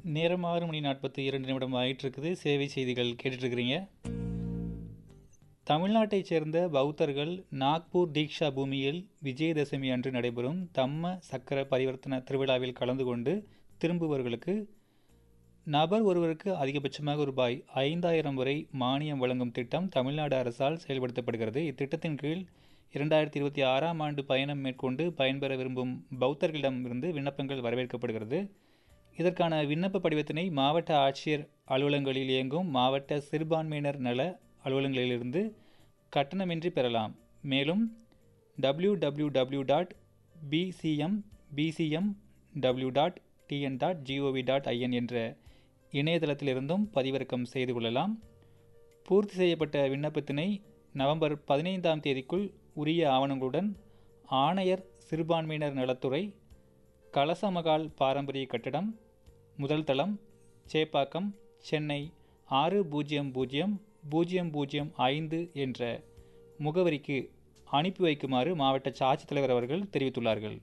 நேரம் ஆறு மணி நாற்பத்தி இரண்டு நிமிடம் ஆயிட்டு இருக்குது சேவை செய்திகள் கேட்டுட்டு இருக்கிறீங்க தமிழ்நாட்டைச் சேர்ந்த பௌத்தர்கள் நாக்பூர் தீக்ஷா பூமியில் விஜயதசமி அன்று நடைபெறும் தம்ம சக்கர பரிவர்த்தன திருவிழாவில் கலந்து கொண்டு திரும்புபவர்களுக்கு நபர் ஒருவருக்கு அதிகபட்சமாக ரூபாய் ஐந்தாயிரம் வரை மானியம் வழங்கும் திட்டம் தமிழ்நாடு அரசால் செயல்படுத்தப்படுகிறது இத்திட்டத்தின் கீழ் இரண்டாயிரத்தி இருபத்தி ஆறாம் ஆண்டு பயணம் மேற்கொண்டு பயன்பெற விரும்பும் பௌத்தர்களிடமிருந்து விண்ணப்பங்கள் வரவேற்கப்படுகிறது இதற்கான விண்ணப்ப படிவத்தினை மாவட்ட ஆட்சியர் அலுவலகங்களில் இயங்கும் மாவட்ட சிறுபான்மையினர் நல அலுவலகங்களிலிருந்து கட்டணமின்றி பெறலாம் மேலும் W W W dot PCM PCM W dot TN dot GOV dot IN என்ற இணையதளத்திலிருந்தும் பதிவிறக்கம் செய்து கொள்ளலாம் பூர்த்தி செய்யப்பட்ட விண்ணப்பத்தினை நவம்பர் பதினைந்தாம் தேதிக்குள் உரிய ஆவணங்களுடன் ஆணையர் சிறுபான்மையினர் நலத்துறை கலசமகால் பாரம்பரிய கட்டடம் முதல் தளம் சேப்பாக்கம் சென்னை ஆறு பூஜ்ஜியம் பூஜ்ஜியம் பூஜ்ஜியம் பூஜ்ஜியம் ஐந்து என்ற முகவரிக்கு அனுப்பி வைக்குமாறு மாவட்ட ஆட்சித்தலைவர் அவர்கள் தெரிவித்துள்ளார்கள்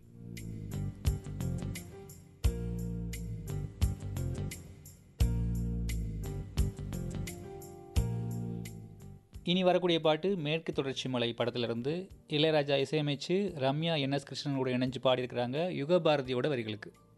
இனி வரக்கூடிய பாட்டு மேற்கு தொடர்ச்சி மலை படத்திலிருந்து இளையராஜா இசையமைச்சு ரம்யா என் எஸ் கிருஷ்ணனோட இணைஞ்சு பாடியிருக்கிறாங்க யுகபாரதியோட வரிகளுக்கு